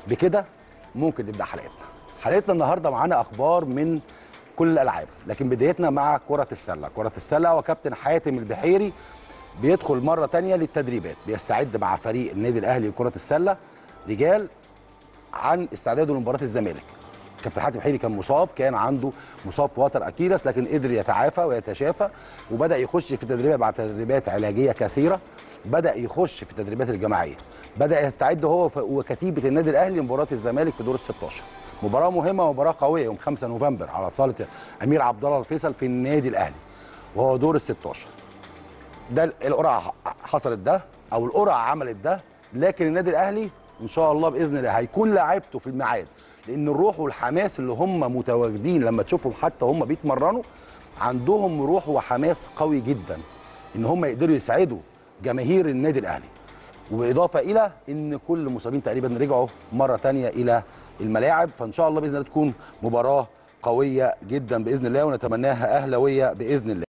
بكده ممكن نبدا حلقتنا حلقتنا النهارده معانا اخبار من كل الالعاب لكن بدايتنا مع كره السله كره السله وكابتن حاتم البحيري بيدخل مره تانية للتدريبات بيستعد مع فريق النادي الاهلي لكره السله رجال عن استعداده لمباراه الزمالك كابتن حاتم البحيري كان مصاب كان عنده مصاب في وتر اكيلس لكن قدر يتعافى ويتشافى وبدا يخش في تدريبات بعد تدريبات علاجيه كثيره بدا يخش في التدريبات الجماعيه بدا يستعد هو وكتيبه النادي الاهلي لمباراه الزمالك في دور ال 16 مباراه مهمه ومباراه قويه يوم 5 نوفمبر على صاله امير عبد الله الفيصل في النادي الاهلي وهو دور ال 16 ده القرعه حصلت ده او القرعه عملت ده لكن النادي الاهلي ان شاء الله باذن الله هيكون لاعيبته في الميعاد لان الروح والحماس اللي هم متواجدين لما تشوفهم حتى هم بيتمرنوا عندهم روح وحماس قوي جدا ان هم يقدروا يسعدوا جماهير النادي الاهلي وبالاضافه الى ان كل المصابين تقريبا رجعوا مره تانية الى الملاعب فان شاء الله باذن الله تكون مباراه قويه جدا باذن الله ونتمناها اهلاويه باذن الله